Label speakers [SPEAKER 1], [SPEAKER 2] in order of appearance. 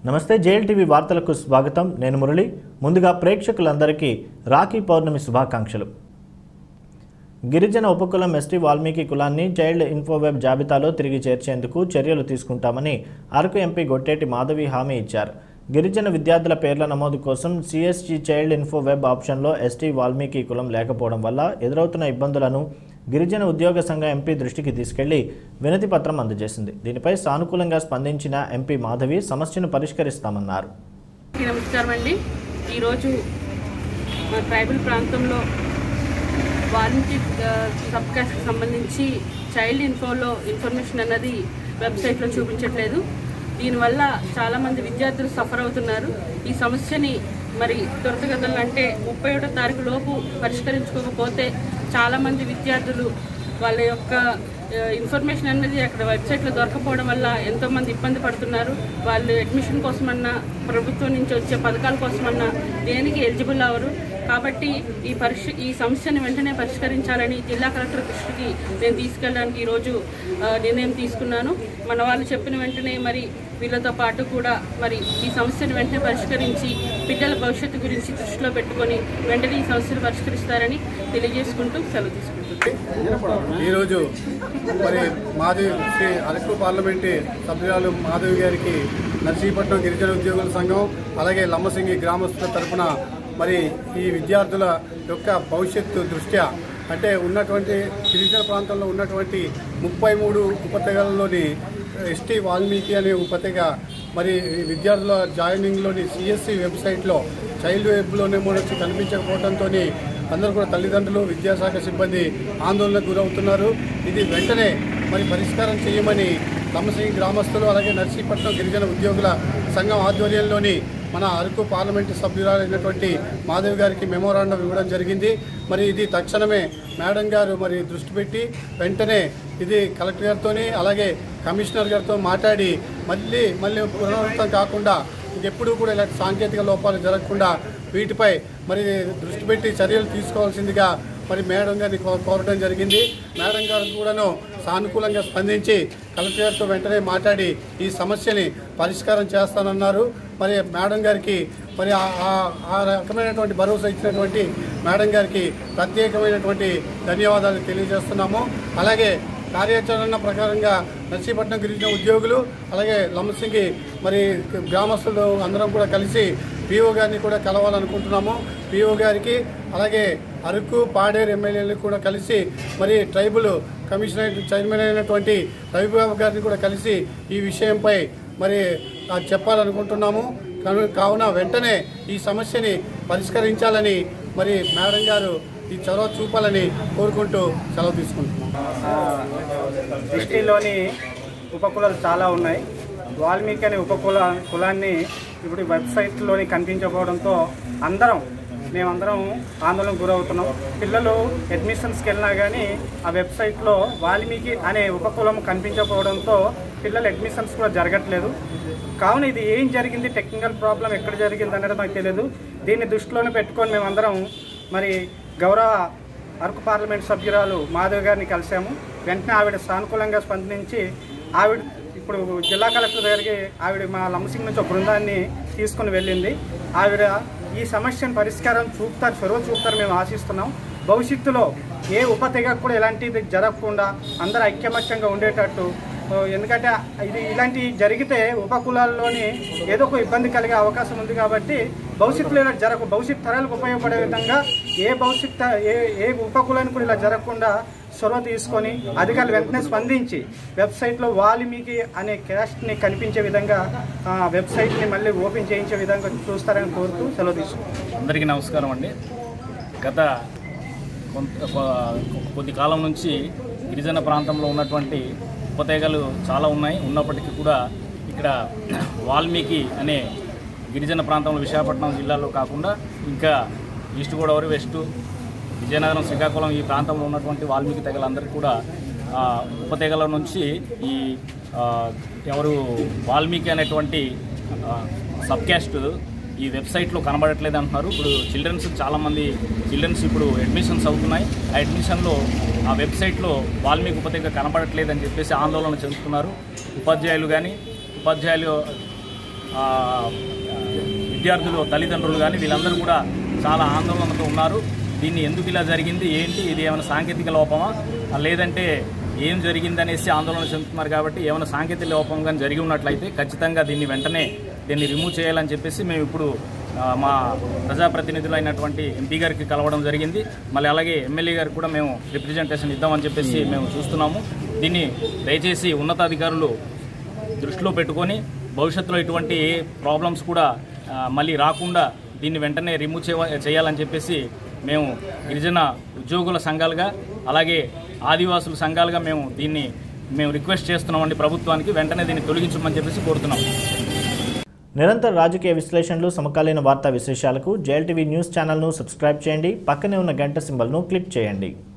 [SPEAKER 1] నమస్తే JL TV వార్తలకు స్వాగతం నేను మురళి ముందుగా ప్రేక్షకులందరికీ రాఖీ పౌర్ణమి శుభాకాంక్షలు గిరిజన ఉపకులం ఎస్టీ వాల్మీకి కులాన్ని చైల్డ్ ఇన్ఫోవెబ్ జాబితాలో తిరిగి చేర్చేందుకు చర్యలు తీసుకుంటామని అరకు ఎంపీ గొట్టేటి మాధవి హామీ ఇచ్చారు గిరిజన విద్యార్థుల పేర్ల నమోదు కోసం సిఎస్జి చైల్డ్ ఇన్ఫో వెబ్ ఆప్షన్లో ఎస్టీ వాల్మీకి కులం లేకపోవడం వల్ల ఎదురవుతున్న ఇబ్బందులను గిరిజన ఉద్యోగ సంఘ ఎంపీ దృష్టికి తీసుకెళ్లి వినతి పత్రం అందజేసింది దీనిపై సానుకూలంగా స్పందించిన ఎంపీ మాధవి సమస్యను పరిష్కరిస్తామన్నారు
[SPEAKER 2] అందరికీ నమస్కారం అండి ఈరోజు మా ట్రైబల్ ప్రాంతంలో వాలంటీ సబ్ కాస్ట్కి సంబంధించి చైల్డ్ ఇన్ఫోలో ఇన్ఫర్మేషన్ అన్నది వెబ్సైట్లో చూపించట్లేదు దీనివల్ల చాలామంది విద్యార్థులు సఫర్ అవుతున్నారు ఈ సమస్యని మరి త్వరితగతంలో అంటే ముప్పై ఒకటో తారీఖు లోపు పరిష్కరించుకోకపోతే చాలామంది విద్యార్థులు వాళ్ళ యొక్క ఆ, ఇన్ఫర్మేషన్ అనేది అక్కడ వెబ్సైట్లో దొరకపోవడం వల్ల ఎంతోమంది ఇబ్బంది పడుతున్నారు వాళ్ళు అడ్మిషన్ కోసమన్నా ప్రభుత్వం నుంచి వచ్చే పథకాల కోసమన్నా దేనికి ఎలిజిబుల్ అవ్వరు కాబట్టి ఈ పరిష్ ఈ సమస్యను వెంటనే పరిష్కరించాలని జిల్లా కలెక్టర్ దృష్టికి నేను తీసుకెళ్ళడానికి ఈరోజు ఆ, నిర్ణయం తీసుకున్నాను మన వాళ్ళు చెప్పిన వెంటనే మరి వీళ్ళతో పాటు కూడా మరి ఈ సమస్యను వెంటనే పరిష్కరించి బిడ్డల భవిష్యత్తు గురించి దృష్టిలో పెట్టుకొని వెంటనే ఈ సమస్యను పరిష్కరిస్తారని తెలియజేసుకుంటూ సెలవు తీసుకుంటున్నాను
[SPEAKER 3] ఈరోజు మరి మాధవి శ్రీ అరకు పార్లమెంటు సభ్యురాలు మాధవి గారికి నర్సీపట్నం గిరిజన ఉద్యోగుల సంఘం అలాగే లమ్మసింగి గ్రామస్తుల తరపున మరి ఈ విద్యార్థుల యొక్క భవిష్యత్తు దృష్ట్యా అంటే ఉన్నటువంటి గిరిజన ప్రాంతంలో ఉన్నటువంటి ముప్పై మూడు ఉపతెగలలోని ఎస్టీ వాల్మీకి అనే ఉపతెగ మరి విద్యార్థుల జాయినింగ్లోని సిఎస్సి వెబ్సైట్లో చైల్డ్ వెబ్లోనేమో వచ్చి కనిపించకపోవడంతో అందరూ కూడా తల్లిదండ్రులు విద్యాశాఖ సిబ్బంది ఆందోళనకు గురవుతున్నారు ఇది వెంటనే మరి పరిష్కారం చేయమని తమసింగి గ్రామస్తులు అలాగే నర్సీపట్నం గిరిజన ఉద్యోగుల సంఘం ఆధ్వర్యంలోని మన అరకు పార్లమెంటు సభ్యురాలైనటువంటి మాధవి గారికి మెమోరాండం ఇవ్వడం జరిగింది మరి ఇది తక్షణమే మేడం గారు మరి దృష్టి పెట్టి వెంటనే ఇది కలెక్టర్ గారితోని అలాగే కమిషనర్ గారితో మాట్లాడి మళ్ళీ మళ్ళీ పునరావృతం కాకుండా ఇంకెప్పుడు కూడా ఇలాంటి సాంకేతిక లోపాలు జరగకుండా వీటిపై మరి దృష్టి పెట్టి చర్యలు తీసుకోవాల్సిందిగా మరి మేడం గారిని కో- కోరడం జరిగింది మేడం గారు కూడాను సానుకూలంగా స్పందించి కలెక్టర్ గారితో వెంటనే మాట్లాడి ఈ సమస్యని పరిష్కారం చేస్తానన్నారు మరి మేడం గారికి మరి ఆ- ఆ- ఆ రకమైనటువంటి భరోసా ఇచ్చినటువంటి మేడం గారికి ప్రత్యేకమైనటువంటి ధన్యవాదాలు తెలియజేస్తున్నాము అలాగే కార్యాచరణ ప్రకారంగా నర్సీపట్నం గిరిజన ఉద్యోగులు అలాగే లమ్మసింగి మరి గ్రామస్తులు అందరం కూడా కలిసి పిఓ గారిని కూడా కలవాలనుకుంటున్నాము పిఓ గారికి అలాగే అరకు పాడేరు ఎమ్మెల్యేలు కూడా కలిసి మరి ట్రైబల్ కమిషనర్ చైర్మన్ అయినటువంటి రవిబాబు గారిని కూడా కలిసి ఈ విషయంపై మరి ఆ, చెప్పాలనుకుంటున్నాము కను- కావున వెంటనే ఈ సమస్యని పరిష్కరించాలని మరి మేడం గారు ఈ చొరవ చూపాలని కోరుకుంటూ సెలవు తీసుకుంటున్నాం
[SPEAKER 4] దృష్టిలోని ఉపకులాలు చాలా ఉన్నాయి వాల్మీకి అనే ఉపకుల కులాన్ని ఇప్పుడు ఈ వెబ్సైట్లోని కనిపించకపోవడంతో అందరం మేమందరం ఆందోళనకు గురవుతున్నాం పిల్లలు అడ్మిషన్స్కి వెళ్ళినా కానీ ఆ వెబ్సైట్లో వాల్మీకి అనే ఉపకులం కనిపించకపోవడంతో పిల్లల అడ్మిషన్స్ కూడా జరగట్లేదు కావున ఇది ఏం జరిగింది టెక్నికల్ ప్రాబ్లం ఎక్కడ జరిగింది అనేది మాకు తెలియదు దీన్ని దృష్టిలోనే పెట్టుకొని మేమందరం మరి గౌరవ అరకు పార్లమెంట్ సభ్యురాలు మాధవ్ గారిని కలిసాము వెంటనే ఆవిడ సానుకూలంగా స్పందించి ఆవిడ ఇప్పుడు జిల్లా కలెక్టర్ దగ్గరికి ఆవిడ మా లంసింగ్ నుంచి ఒక బృందాన్ని తీసుకుని వెళ్ళింది ఆవిడ ఈ సమస్యను పరిష్కారం చూపుతారు చొరవ చూపుతారు మేము ఆశిస్తున్నాం భవిష్యత్తులో ఏ ఉపతెగకు కూడా ఇలాంటిది జరగకుండా అందరూ ఐక్యమత్యంగా ఉండేటట్టు ఓ, ఎందుకంటే ఇది ఇలాంటి జరిగితే ఉపకులాల్లోని ఏదో ఒక ఇబ్బంది కలిగే అవకాశం ఉంది కాబట్టి భవిష్యత్తులో ఇలా జరగ భవిష్యత్ తరాలకు ఉపయోగపడే విధంగా ఏ భవిష్యత్ త- ఏ ఏ ఉపకులానికి కూడా ఇలా జరగకుండా చొరవ తీసుకొని అధికారులు వెంటనే స్పందించి వెబ్సైట్లో వాల్మీకి అనే క్యాస్ట్ని కనిపించే విధంగా ఆ, వెబ్సైట్ని మళ్ళీ ఓపెన్ చేయించే విధంగా చూస్తారని కోరుతూ సెలవు తీసుకుంటాం
[SPEAKER 5] అందరికీ నమస్కారం అండి గత కొంత కొ- కొద్ది కాలం నుంచి గిరిజన ప్రాంతంలో ఉన్నటువంటి ఉపతేగలు చాలా ఉన్నాయి ఉన్నప్పటికీ కూడా ఇక్కడ వాల్మీకి అనే గిరిజన ప్రాంతంలో విశాఖపట్నం జిల్లాలో కాకుండా ఇంకా ఈస్ట్ గోదావరి వెస్ట్ విజయనగరం శ్రీకాకుళం ఈ ప్రాంతంలో ఉన్నటువంటి వాల్మీకి తెగలందరికీ కూడా ఆ, ఉపతెగల నుంచి ఈ ఆ, ఎవరు వాల్మీకి అనేటువంటి ఆ, సబ్ క్యాస్ట్ ఈ వెబ్సైట్లో కనబడట్లేదు అంటున్నారు ఇప్పుడు చిల్డ్రన్స్ చాలామంది చిల్డ్రన్స్ ఇప్పుడు అడ్మిషన్స్ అవుతున్నాయి ఆ అడ్మిషన్లో ఆ వెబ్సైట్లో వాల్మీకి ఉపతెగ కనబడట్లేదు అని చెప్పేసి ఆందోళన చెందుతున్నారు ఉపాధ్యాయులు కానీ ఉపాధ్యాయులు ఆ, విద్యార్థులు తల్లిదండ్రులు కానీ వీళ్ళందరూ కూడా చాలా ఆందోళనతో ఉన్నారు దీన్ని ఎందుకు ఇలా జరిగింది ఏంటి ఇది ఏమైనా సాంకేతిక లోపమా ఆ, లేదంటే ఏం జరిగిందనేసి ఆందోళన చెందుతున్నారు కాబట్టి ఏమైనా సాంకేతిక లోపం కానీ జరిగి ఉన్నట్లయితే ఖచ్చితంగా దీన్ని వెంటనే దీన్ని రిమూవ్ చేయాలని చెప్పేసి మేము ఇప్పుడు ఆ, మా ప్రజాప్రతినిధులు అయినటువంటి ఎంపీ గారికి కలవడం జరిగింది మళ్ళీ అలాగే ఎమ్మెల్యే గారికి కూడా మేము రిప్రజెంటేషన్ ఇద్దామని చెప్పేసి మేము చూస్తున్నాము దీన్ని దయచేసి ఉన్నతాధికారులు దృష్టిలో పెట్టుకొని భవిష్యత్తులో ఇటువంటి ఏ ప్రాబ్లమ్స్ కూడా ఆ, మళ్ళీ రాకుండా దీన్ని వెంటనే రిమూవ్ చేయ చేయాలని చెప్పేసి మేము గిరిజన ఉద్యోగుల సంఘాలుగా అలాగే ఆదివాసుల సంఘాలుగా మేము దీన్ని మేము రిక్వెస్ట్ చేస్తున్నామండి ప్రభుత్వానికి వెంటనే దీన్ని తొలగించమని చెప్పేసి కోరుతున్నాం
[SPEAKER 1] నిరంతర రాజకీయ విశ్లేషణలు సమకాలీన వార్తా విశేషాలకు జేఎల్టీవీ న్యూస్ ఛానల్ను సబ్స్క్రైబ్ చేయండి పక్కనే ఉన్న గంట సింబల్ను క్లిక్ చేయండి